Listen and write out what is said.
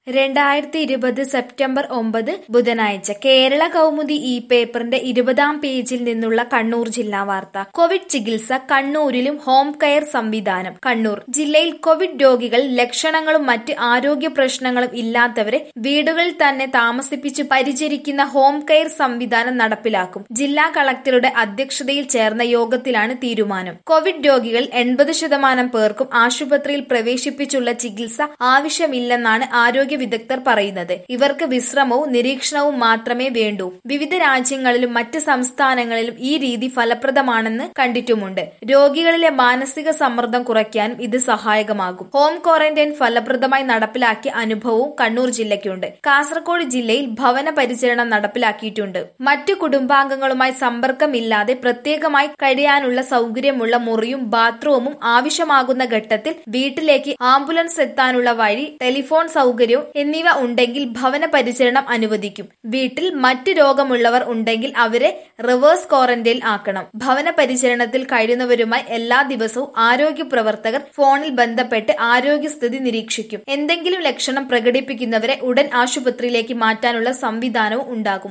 രണ്ടായിരത്തി ഇരുപത് സെപ്റ്റംബർ ഒമ്പത് ബുധനാഴ്ച കേരള കൗമുദി ഈ പേപ്പറിന്റെ ഇരുപതാം പേജിൽ നിന്നുള്ള കണ്ണൂർ ജില്ലാ വാർത്ത കോവിഡ് ചികിത്സ കണ്ണൂരിലും ഹോം കെയർ സംവിധാനം കണ്ണൂർ ജില്ലയിൽ കോവിഡ് രോഗികൾ ലക്ഷണങ്ങളും മറ്റ് ആരോഗ്യ പ്രശ്നങ്ങളും ഇല്ലാത്തവരെ വീടുകളിൽ തന്നെ താമസിപ്പിച്ച് പരിചരിക്കുന്ന ഹോം കെയർ സംവിധാനം നടപ്പിലാക്കും ജില്ലാ കളക്ടറുടെ അധ്യക്ഷതയിൽ ചേർന്ന യോഗത്തിലാണ് തീരുമാനം കോവിഡ് രോഗികൾ എൺപത് ശതമാനം പേർക്കും ആശുപത്രിയിൽ പ്രവേശിപ്പിച്ചുള്ള ചികിത്സ ആവശ്യമില്ലെന്നാണ് ആരോഗ്യ വിദഗ്ധർ പറയുന്നത് ഇവർക്ക് വിശ്രമവും നിരീക്ഷണവും മാത്രമേ വേണ്ടൂ വിവിധ രാജ്യങ്ങളിലും മറ്റ് സംസ്ഥാനങ്ങളിലും ഈ രീതി ഫലപ്രദമാണെന്ന് കണ്ടിട്ടുമുണ്ട് രോഗികളിലെ മാനസിക സമ്മർദ്ദം കുറയ്ക്കാനും ഇത് സഹായകമാകും ഹോം ക്വാറന്റൈൻ ഫലപ്രദമായി നടപ്പിലാക്കിയ അനുഭവവും കണ്ണൂർ ജില്ലയ്ക്കുണ്ട് കാസർഗോഡ് ജില്ലയിൽ ഭവന പരിചരണം നടപ്പിലാക്കിയിട്ടുണ്ട് മറ്റു കുടുംബാംഗങ്ങളുമായി സമ്പർക്കമില്ലാതെ പ്രത്യേകമായി കഴിയാനുള്ള സൗകര്യമുള്ള മുറിയും ബാത്റൂമും ആവശ്യമാകുന്ന ഘട്ടത്തിൽ വീട്ടിലേക്ക് ആംബുലൻസ് എത്താനുള്ള വഴി ടെലിഫോൺ സൗകര്യവും എന്നിവ ഉണ്ടെങ്കിൽ ഭവന പരിചരണം അനുവദിക്കും വീട്ടിൽ മറ്റ് രോഗമുള്ളവർ ഉണ്ടെങ്കിൽ അവരെ റിവേഴ്സ് ക്വാറന്റൈൻ ആക്കണം ഭവന പരിചരണത്തിൽ കഴിയുന്നവരുമായി എല്ലാ ദിവസവും ആരോഗ്യ പ്രവർത്തകർ ഫോണിൽ ബന്ധപ്പെട്ട് ആരോഗ്യസ്ഥിതി നിരീക്ഷിക്കും എന്തെങ്കിലും ലക്ഷണം പ്രകടിപ്പിക്കുന്നവരെ ഉടൻ ആശുപത്രിയിലേക്ക് മാറ്റാനുള്ള സംവിധാനവും ഉണ്ടാകും